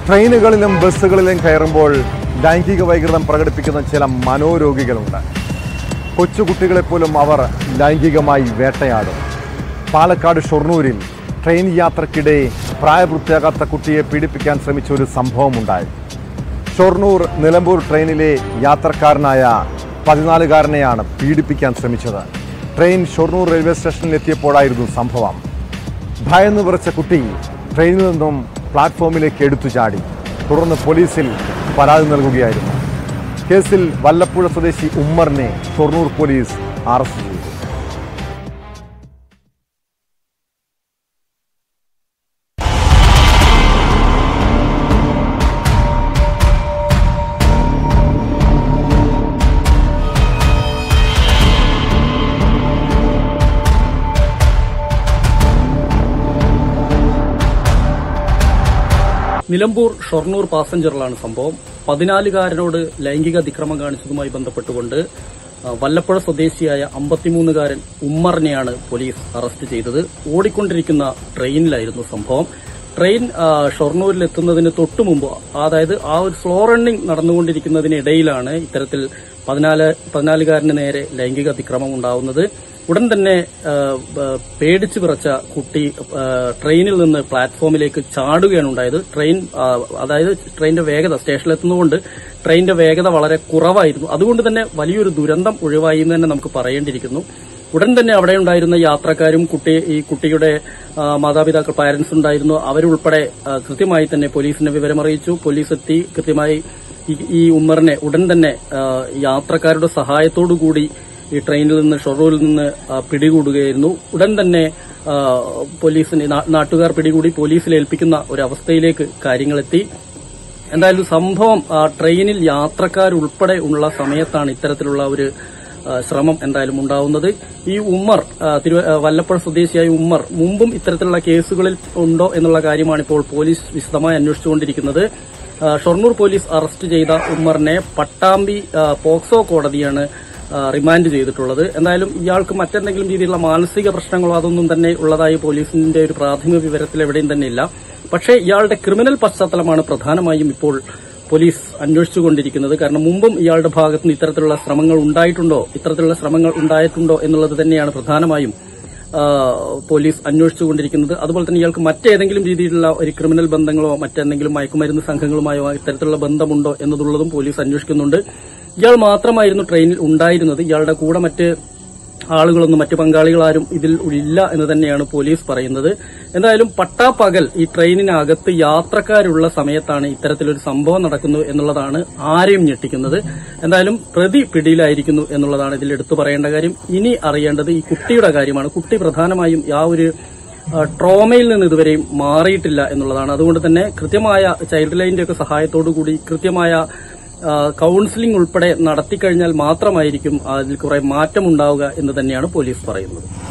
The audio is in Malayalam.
ട്രെയിനുകളിലും ബസ്സുകളിലും കയറുമ്പോൾ ലൈംഗിക വൈകൃതം പ്രകടിപ്പിക്കുന്ന ചില മനോരോഗികളുണ്ട് കൊച്ചുകുട്ടികളെ പോലും അവർ ലൈംഗികമായി വേട്ടയാടും പാലക്കാട് ഷൊർണൂരിൽ ട്രെയിൻ യാത്രക്കിടെ പ്രായപൂർത്തിയാകാത്ത കുട്ടിയെ പീഡിപ്പിക്കാൻ ശ്രമിച്ച ഒരു സംഭവമുണ്ടായി ഷൊർണൂർ നിലമ്പൂർ ട്രെയിനിലെ യാത്രക്കാരനായ പതിനാലുകാരനെയാണ് പീഡിപ്പിക്കാൻ ശ്രമിച്ചത് ട്രെയിൻ ഷൊർണൂർ റെയിൽവേ സ്റ്റേഷനിൽ എത്തിയപ്പോഴായിരുന്നു സംഭവം ഭയന്ന് വിറച്ച കുട്ടി ട്രെയിനിൽ നിന്നും പ്ലാറ്റ്ഫോമിലേക്ക് എടുത്തു ചാടി തുടർന്ന് പോലീസിൽ പരാതി നൽകുകയായിരുന്നു കേസിൽ വല്ലപ്പുഴ സ്വദേശി ഉമ്മറിനെ ഷൊർണൂർ പോലീസ് അറസ്റ്റ് ചെയ്തു നിലമ്പൂർ ഷൊർണൂർ പാസഞ്ചറിലാണ് സംഭവം പതിനാലുകാരനോട് ലൈംഗിക അതിക്രമം കാണിച്ചതുമായി ബന്ധപ്പെട്ടുകൊണ്ട് ആ, വല്ലപ്പുഴ സ്വദേശിയായ അമ്പത്തിമൂന്നുകാരൻ ഉമ്മറിനെയാണ് പോലീസ് അറസ്റ്റ് ചെയ്തത് ഓടിക്കൊണ്ടിരിക്കുന്ന ട്രെയിനിലായിരുന്നു സംഭവം ട്രെയിൻ ആ, ഷൊർണൂരിലെത്തുന്നതിന് തൊട്ടു മുമ്പ് അതായത് ആ ഒരു സ്ലോ റണ്ണിംഗ് നടന്നുകൊണ്ടിരിക്കുന്നതിനിടയിലാണ് ഇത്തരത്തിൽ പതിനാല് പതിനാലുകാരന് നേരെ ലൈംഗിക അതിക്രമം ഉണ്ടാവുന്നത് ഉടൻ തന്നെ ആ, ബ- പേടിച്ചു വിറച്ച കുട്ടി ആ, ട്രെയിനിൽ നിന്ന് പ്ലാറ്റ്ഫോമിലേക്ക് ചാടുകയാണ് ഉണ്ടായത് ട്രെയിൻ ആ, അതായത് ട്രെയിനിന്റെ വേഗത സ്റ്റേഷനിലെത്തുന്നതുകൊണ്ട് ട്രെയിനിന്റെ വേഗത വളരെ കുറവായിരുന്നു അതുകൊണ്ട് തന്നെ വലിയൊരു ദുരന്തം ഒഴിവായി എന്ന് തന്നെ നമുക്ക് പറയേണ്ടിയിരിക്കുന്നു ഉടൻ തന്നെ അവിടെ ഉണ്ടായിരുന്ന യാത്രക്കാരും കുട്ടി ഈ കുട്ടിയുടെ ആ, മാതാപിതാക്കൾ പാരന്റ്സ് ഉണ്ടായിരുന്നു അവരുൾപ്പെടെ ആ, കൃത്യമായി തന്നെ പോലീസിനെ വിവരമറിയിച്ചു പോലീസ് എത്തി കൃത്യമായി ഈ- ഈ ഉമ്മറിനെ ഉടൻ തന്നെ ആ, യാത്രക്കാരുടെ സഹായത്തോടു കൂടി ഈ ട്രെയിനിൽ നിന്ന് ഷൊറൂരിൽ നിന്ന് ആ, പിടികൂടുകയായിരുന്നു ഉടൻ തന്നെ ആ, പോലീസിന് നാ- നാട്ടുകാർ പിടികൂടി പോലീസിൽ ഏൽപ്പിക്കുന്ന ഒരു അവസ്ഥയിലേക്ക് കാര്യങ്ങളെത്തി എന്തായാലും സംഭവം ആ, ട്രെയിനിൽ യാത്രക്കാരുൾപ്പെടെ ഉള്ള സമയത്താണ് ഇത്തരത്തിലുള്ള ഒരു ആ, ശ്രമം എന്തായാലും ഉണ്ടാവുന്നത് ഈ ഉമ്മർ ആ, തിരുവ ആ, വല്ലപ്പുഴ സ്വദേശിയായ ഉമ്മർ മുമ്പും ഇത്തരത്തിലുള്ള കേസുകളിൽ ഉണ്ടോ എന്നുള്ള കാര്യമാണ് ഇപ്പോൾ പോലീസ് വിശദമായി അന്വേഷിച്ചുകൊണ്ടിരിക്കുന്നത് ആ, ഷൊർണൂർ പോലീസ് അറസ്റ്റ് ചെയ്ത ഉമ്മറിനെ പട്ടാമ്പി ആ, പോക്സോ കോടതിയാണ് ആ, റിമാൻഡ് ചെയ്തിട്ടുള്ളത് എന്തായാലും ഇയാൾക്ക് മറ്റെന്തെങ്കിലും രീതിയിലുള്ള മാനസിക പ്രശ്നങ്ങളോ അതൊന്നും തന്നെ ഉള്ളതായി പോലീസിന്റെ ഒരു പ്രാഥമിക വിവരത്തിൽ എവിടെയും തന്നെ ഇല്ല പക്ഷേ ഇയാളുടെ ക്രിമിനൽ പശ്ചാത്തലമാണ് പ്രധാനമായും ഇപ്പോൾ പോലീസ് അന്വേഷിച്ചുകൊണ്ടിരിക്കുന്നത് കാരണം മുമ്പും ഇയാളുടെ ഭാഗത്ത് നിന്ന് ഇത്തരത്തിലുള്ള ശ്രമങ്ങൾ ഉണ്ടായിട്ടുണ്ടോ ഇത്തരത്തിലുള്ള ശ്രമങ്ങൾ ഉണ്ടായിട്ടുണ്ടോ എന്നുള്ളത് തന്നെയാണ് പ്രധാനമായും ആ, പോലീസ് അന്വേഷിച്ചുകൊണ്ടിരിക്കുന്നത് അതുപോലെ തന്നെ ഇയാൾക്ക് മറ്റേതെങ്കിലും രീതിയിലുള്ള ഒരു ക്രിമിനൽ ബന്ധങ്ങളോ മറ്റെന്തെങ്കിലും മയക്കുമരുന്ന് സംഘങ്ങളുമായോ ഇത്തരത്തിലുള്ള ബന്ധമുണ്ടോ എന്നതുള്ളതും പോലീസ് അന്വേഷിക്കുന്നുണ്ട് ഇയാൾ മാത്രമായിരുന്നു ട്രെയിനിൽ ഉണ്ടായിരുന്നത് ഇയാളുടെ കൂടെ മറ്റ് ആളുകളൊന്നും മറ്റ് പങ്കാളികളാരും ഇതിൽ ഇല്ല എന്ന് തന്നെയാണ് പോലീസ് പറയുന്നത് എന്തായാലും പട്ടാപ്പകൽ ഈ ട്രെയിനിനകത്ത് യാത്രക്കാരുള്ള സമയത്താണ് ഇത്തരത്തിലൊരു സംഭവം നടക്കുന്നു എന്നുള്ളതാണ് ആരെയും ഞെട്ടിക്കുന്നത് എന്തായാലും പ്രതി പിടിയിലായിരിക്കുന്നു എന്നുള്ളതാണ് ഇതിൽ എടുത്തു പറയേണ്ട കാര്യം ഇനി അറിയേണ്ടത് ഈ കുട്ടിയുടെ കാര്യമാണ് കുട്ടി പ്രധാനമായും ആ ഒരു ആ, ട്രോമയിൽ നിന്ന് ഇതുവരെയും മാറിയിട്ടില്ല എന്നുള്ളതാണ് അതുകൊണ്ട് തന്നെ കൃത്യമായ ചൈൽഡ് ലൈനിന്റെ ഒക്കെ സഹായത്തോടു കൂടി കൃത്യമായ ആ, കൌൺസിലിംഗ് ഉൾപ്പെടെ നടത്തിക്കഴിഞ്ഞാൽ മാത്രമായിരിക്കും അതിൽ കുറെ മാറ്റമുണ്ടാവുക എന്ന് തന്നെയാണ് പോലീസ് പറയുന്നത്